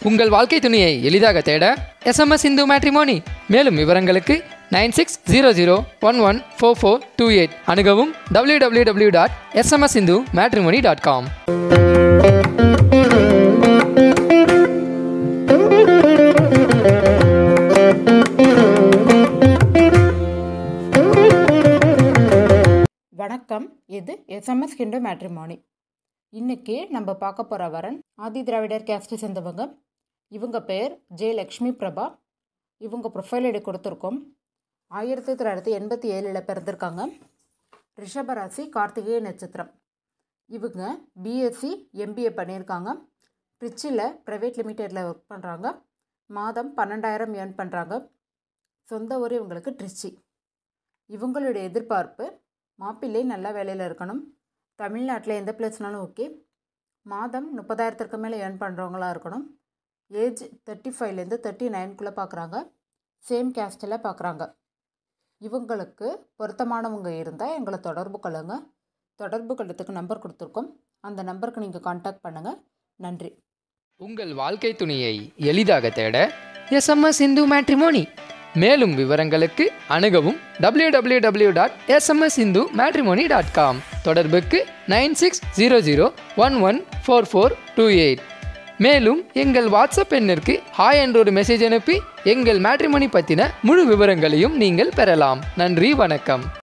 உங்கள் வாழ்க்கை துணையை எளிதாக தேட எஸ்எம்எஸ் இந்து மேட்ரிமோனி மேலும் விவரங்களுக்கு nine six zero zero one one four four two eight அணுகவும் W W W dot SMS Hindu matrimony dot com வணக்கம் இது எஸ்எம்எஸ் கிண்டோ மேட்ரிமோனி இன்னைக்கு நம்ம பார்க்க போகிற வரன் ஆதி திராவிடர் கேஸ்ட் சேர்ந்தவங்க இவங்க பேர் ஜெய லக்ஷ்மி பிரபா இவங்க ப்ரொஃபைல் ஐடி கொடுத்துருக்கோம் ஆயிரத்தி தொள்ளாயிரத்தி எண்பத்தி ஏழில் பிறந்திருக்காங்க ரிஷபராசி கார்த்திகேய நட்சத்திரம் இவங்க பிஎஸ்சி எம்பிஏ பண்ணியிருக்காங்க ட்ரிச்சியில் ப்ரைவேட் லிமிடெடில் ஒர்க் பண்ணுறாங்க மாதம் பன்னெண்டாயிரம் ஏர்ன் பண்ணுறாங்க சொந்த ஊர் இவங்களுக்கு ட்ரிச்சி இவங்களுடைய எதிர்பார்ப்பு மாப்பிள்ளை நல்ல வேலையில் இருக்கணும் தமிழ்நாட்டில் எந்த பிளேஸ்னாலும் ஓகே மாதம் முப்பதாயிரத்திற்கு மேலே ஏர்ன் பண்ணுறவங்களா இருக்கணும் ஏஜ் தேர்ட்டி ஃபைவ்லேருந்து தேர்ட்டி நைன்குள்ளே பார்க்குறாங்க சேம் கேஸ்டில் பார்க்குறாங்க இவங்களுக்கு பொருத்தமானவங்க இருந்தால் எங்களை தொடர்பு கொள்ளுங்க தொடர்பு கொள்றதுக்கு நம்பர் கொடுத்துருக்கோம் அந்த நம்பருக்கு நீங்கள் காண்டாக்ட் பண்ணுங்கள் நன்றி உங்கள் வாழ்க்கை துணையை எளிதாக தேட எஸ்எம்எஸ் இந்து மேட்ரிமோனி மேலும் விவரங்களுக்கு அணுகவும் W W W dot SMS Hindu matrimony dot com தொடர்புக்கு nine six zero zero one one four four two eight மேலும் எங்கள் வாட்ஸ்அப் எண்ணிற்கு ஹாய் என்ற ஒரு மெசேஜ் அனுப்பி எங்கள் மேட்ரிமோனி பற்றின முழு விவரங்களையும் நீங்கள் பெறலாம் நன்றி வணக்கம்